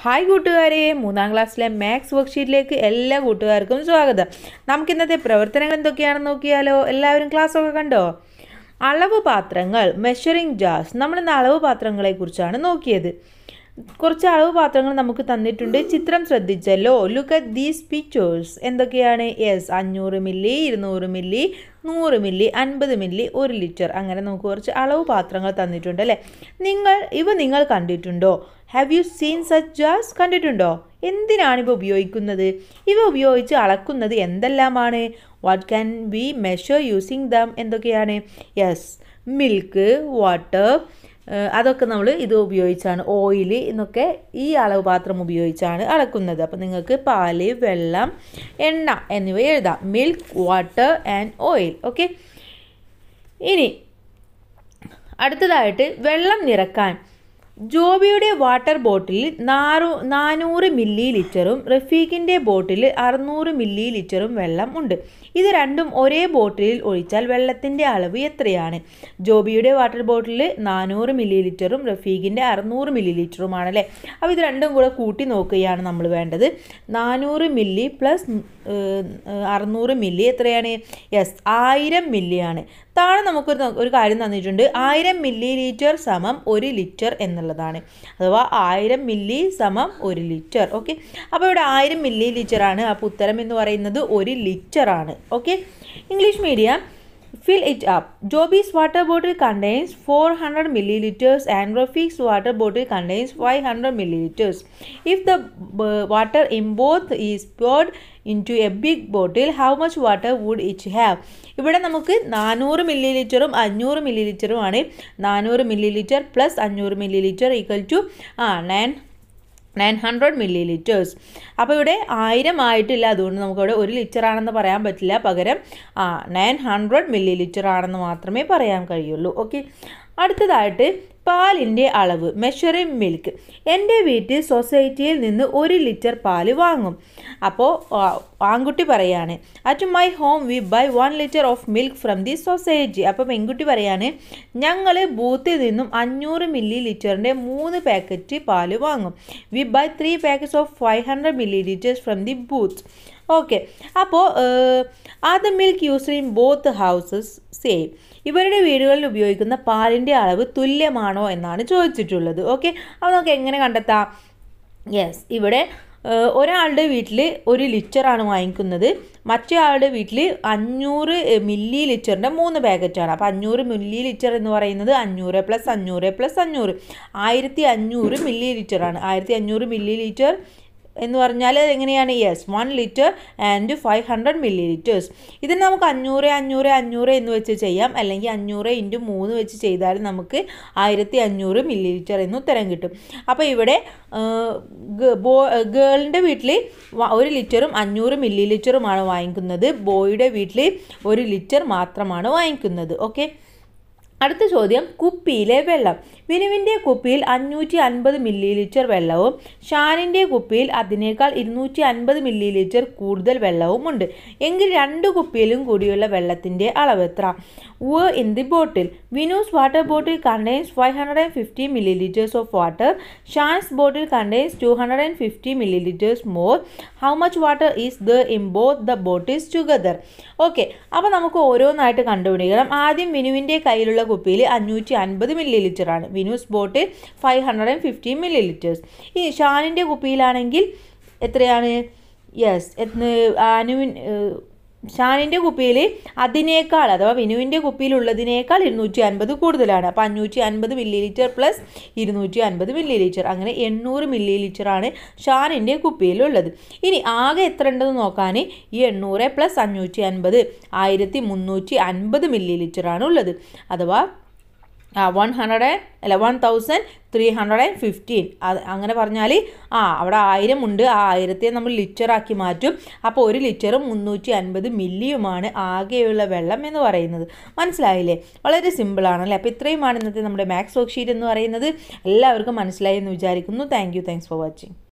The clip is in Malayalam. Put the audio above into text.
ഹായ് കൂട്ടുകാരെ മൂന്നാം ക്ലാസ്സിലെ മാത്സ് വർക്ക്ഷീറ്റിലേക്ക് എല്ലാ കൂട്ടുകാർക്കും സ്വാഗതം നമുക്ക് ഇന്നത്തെ പ്രവർത്തനങ്ങൾ എന്തൊക്കെയാണെന്ന് നോക്കിയാലോ എല്ലാവരും ക്ലാസ്സൊക്കെ കണ്ടോ അളവ് പാത്രങ്ങൾ മെഷറിംഗ് ജാർസ് നമ്മൾ ഇന്ന് അളവ് പാത്രങ്ങളെ കുറിച്ചാണ് നോക്കിയത് കുറച്ച് അളവ് പാത്രങ്ങൾ നമുക്ക് തന്നിട്ടുണ്ട് ചിത്രം ശ്രദ്ധിച്ചല്ലോ ലുക്ക് അറ്റ് ദീസ് പിക്ചേഴ്സ് എന്തൊക്കെയാണ് യെസ് അഞ്ഞൂറ് മില്ലി ഇരുന്നൂറ് മില്ലി നൂറ് മില്ലി അൻപത് മില്ലി ഒരു ലിറ്റർ അങ്ങനെ നമുക്ക് കുറച്ച് അളവ് പാത്രങ്ങൾ തന്നിട്ടുണ്ട് അല്ലേ നിങ്ങൾ ഇവ നിങ്ങൾ കണ്ടിട്ടുണ്ടോ have you seen such jars കണ്ടിട്ടുണ്ടോ എന്തിനാണ് ഇവ ഉപയോഗിക്കുന്നത് ഇവ ഉപയോഗിച്ച് അളക്കുന്നത് എന്തെല്ലാമാണ് what can we measure using them എന്തൊക്കെയാണ് യെസ് മിൽക്ക് വാട്ടർ അതൊക്കെ നമ്മൾ ഇത് ഉപയോഗിച്ചാണ് ഓയിൽ എന്നൊക്കെ ഈ അളവ് പാത്രം ഉപയോഗിച്ചാണ് അളക്കുന്നത് അപ്പോൾ നിങ്ങൾക്ക് പാല് വെള്ളം എണ്ണ എന്നിവ എഴുതാം milk water and oil okay ഇനി അടുത്തതായിട്ട് വെള്ളം നിറക്കാൻ ജോബിയുടെ വാട്ടർ ബോട്ടിലിൽ നാറു നാനൂറ് മില്ലി ലിറ്ററും റഫീഖിൻ്റെ ബോട്ടിൽ അറുന്നൂറ് മില്ലി ലിറ്ററും വെള്ളം ഉണ്ട് ഇത് രണ്ടും ഒരേ ബോട്ടിലിൽ ഒഴിച്ചാൽ വെള്ളത്തിൻ്റെ അളവ് എത്രയാണ് ജോബിയുടെ വാട്ടർ ബോട്ടിലിൽ നാനൂറ് മില്ലി ലിറ്ററും റഫീഖിൻ്റെ അറുന്നൂറ് മില്ലി ലിറ്ററുമാണ് അല്ലേ അപ്പോൾ ഇത് രണ്ടും കൂടെ കൂട്ടി നോക്കുകയാണ് നമ്മൾ വേണ്ടത് നാനൂറ് മില്ലി പ്ലസ് അറുന്നൂറ് മില്ലി എത്രയാണ് യെസ് ആയിരം മില്ലിയാണ് താഴെ നമുക്കൊരു ഒരു കാര്യം തന്നിട്ടുണ്ട് ആയിരം മില്ലി ലിറ്റർ സമം ഒരു ലിറ്റർ എന്നുള്ളതാണ് അഥവാ ആയിരം മില്ലി സമം ഒരു ലിറ്റർ ഓക്കെ അപ്പോൾ ഇവിടെ ആയിരം മില്ലി ലിറ്റർ ആണ് അപ്പോൾ ഉത്തരം എന്ന് പറയുന്നത് ഒരു ലിറ്റർ ആണ് okay English medium fill it up. Joby's water bottle contains 400 milliliters and Rafiq's water bottle contains 500 milliliters. If the uh, water in both is poured into a big bottle, how much water would each have? ഇവിടെ നമുക്ക് നാനൂറ് മില്ലി ലിറ്ററും അഞ്ഞൂറ് മില്ലി ലിറ്ററും ആണ് നാനൂറ് മില്ലി ലിറ്റർ പ്ലസ് അഞ്ഞൂറ് milli litre equal to ah nine nine hundred milli litres അപ്പോൾ ഇവിടെ ആയിരം ആയിട്ടില്ല അതുകൊണ്ട് നമുക്കിവിടെ ഒരു ലിറ്റർ ആണെന്ന് പറയാൻ പറ്റില്ല പകരം ആ നയൻ ഹൺഡ്രഡ് മില്ലി ലിറ്റർ ആണെന്ന് മാത്രമേ പറയാൻ കഴിയുള്ളൂ ഓക്കെ അടുത്തതായിട്ട് പാലിൻ്റെ അളവ് മെഷറിംഗ് മിൽക്ക് എൻ്റെ വീട്ടിൽ സൊസൈറ്റിയിൽ നിന്ന് ഒരു ലിറ്റർ പാല് വാങ്ങും അപ്പോൾ ആൺകുട്ടി പറയാണ് at my home we buy one litre of milk from the society അപ്പോൾ പെൺകുട്ടി പറയാണ് ഞങ്ങൾ ബൂത്തിൽ നിന്നും അഞ്ഞൂറ് മില്ലി ലിറ്ററിൻ്റെ മൂന്ന് പാക്കറ്റ് പാല് വാങ്ങും we buy three packets of five hundred milli litres from the booth okay അപ്പോൾ are the milk used in both houses same ഇവരുടെ വീടുകളിൽ ഉപയോഗിക്കുന്ന പാലിൻ്റെ അളവ് തുല്യമാണോ എന്നാണ് ചോദിച്ചിട്ടുള്ളത് ഓക്കെ അപ്പോൾ നമുക്ക് എങ്ങനെ കണ്ടെത്താം യെസ് ഇവിടെ ഒരാളുടെ വീട്ടിൽ ഒരു ലിറ്ററാണ് വാങ്ങിക്കുന്നത് മറ്റേ ആളുടെ വീട്ടിൽ അഞ്ഞൂറ് മില്ലി ലിറ്ററിൻ്റെ മൂന്ന് പാക്കറ്റാണ് അപ്പോൾ അഞ്ഞൂറ് മില്ലി ലിറ്റർ എന്ന് പറയുന്നത് അഞ്ഞൂറ് പ്ലസ് അഞ്ഞൂറ് പ്ലസ് അഞ്ഞൂറ് ആയിരത്തി അഞ്ഞൂറ് മില്ലി ലിറ്ററാണ് ആയിരത്തി അഞ്ഞൂറ് മില്ലി ലിറ്റർ എന്ന് പറഞ്ഞാൽ എങ്ങനെയാണ് yes one litre and five hundred milli litres ഇതിന് നമുക്ക് അഞ്ഞൂറ് അഞ്ഞൂറ് അഞ്ഞൂറ് എന്ന് വെച്ച് ചെയ്യാം അല്ലെങ്കിൽ അഞ്ഞൂറ് ഇൻറ്റു മൂന്ന് വെച്ച് ചെയ്താൽ നമുക്ക് ആയിരത്തി അഞ്ഞൂറ് മില്ലി ലിറ്റർ എന്ന് ഉത്തരം കിട്ടും അപ്പോൾ ഇവിടെ ബോ ഗേളിൻ്റെ വീട്ടിൽ ഒരു ലിറ്ററും അഞ്ഞൂറ് മില്ലി ലിറ്ററുമാണ് വാങ്ങിക്കുന്നത് ബോയുടെ വീട്ടിൽ ഒരു ലിറ്റർ മാത്രമാണ് വാങ്ങിക്കുന്നത് ഓക്കെ അടുത്ത ചോദ്യം കുപ്പിയിലെ വെള്ളം വിനുവിൻ്റെ കുപ്പിയിൽ അഞ്ഞൂറ്റി അൻപത് മില്ലി ലിറ്റർ വെള്ളവും ഷാനിൻ്റെ കുപ്പിയിൽ അതിനേക്കാൾ ഇരുന്നൂറ്റി അൻപത് മില്ലി ലിറ്റർ കൂടുതൽ വെള്ളവും ഉണ്ട് എങ്കിൽ രണ്ട് കുപ്പിയിലും കൂടിയുള്ള വെള്ളത്തിൻ്റെ അളവ് എത്ര വ in the bottle Vinu's water bottle contains five hundred and fifty milli litres of water Shan's bottle contains two hundred and fifty milli litres more how much water is the in both the bottles together okay അപ്പോൾ നമുക്ക് ഓരോന്നായിട്ട് കണ്ടുപിടിക്കണം ആദ്യം വിനുവിൻ്റെ കയ്യിലുള്ള കുപ്പിയിൽ അഞ്ഞൂറ്റി അൻപത് മില്ലി ലിറ്റർ ആണ് Vinu's bottle five hundred and fifty milli litres ഇനി ഷാനിൻ്റെ കുപ്പിയിലാണെങ്കിൽ എത്രയാണ് യെസ് അനുവിൻ ഷാനിൻ്റെ കുപ്പിയിൽ അതിനേക്കാൾ അഥവാ വിനുവിൻ്റെ കുപ്പിയിലുള്ളതിനേക്കാൾ ഇരുന്നൂറ്റി അൻപത് കൂടുതലാണ് അപ്പോൾ അഞ്ഞൂറ്റി അൻപത് മില്ലി ലിറ്റർ പ്ലസ് ഇരുന്നൂറ്റി അൻപത് മില്ലി ലിറ്റർ അങ്ങനെ എണ്ണൂറ് മില്ലി ലിറ്ററാണ് ഷാനിൻ്റെ കുപ്പിയിലുള്ളത് ഇനി ആകെ എത്ര ഉണ്ടെന്ന് നോക്കാൻ ഈ എണ്ണൂറ് പ്ലസ് അഞ്ഞൂറ്റി അൻപത് ആയിരത്തി മുന്നൂറ്റി അൻപത് മില്ലി ലിറ്ററാണ് ഉള്ളത് അഥവാ വൺ ഹൺഡ്രഡ് അല്ല one thousand three hundred and fifteen അത് അങ്ങനെ പറഞ്ഞാൽ ആ അവിടെ ആയിരം ഉണ്ട് ആ ആയിരത്തെ നമ്മൾ ലിറ്ററാക്കി മാറ്റും അപ്പോൾ ഒരു ലിറ്ററും മുന്നൂറ്റി അൻപത് മില്ലിയുമാണ് ആകെയുള്ള വെള്ളം എന്ന് പറയുന്നത് മനസ്സിലായില്ലേ വളരെ സിമ്പിളാണല്ലേ അപ്പോൾ ഇത്രയുമാണ് ഇന്നത്തെ നമ്മുടെ മാത്സ് വർക്ക്ഷീറ്റ് എന്ന് പറയുന്നത് എല്ലാവർക്കും മനസ്സിലായി എന്ന് വിചാരിക്കുന്നു thank you thanks for watching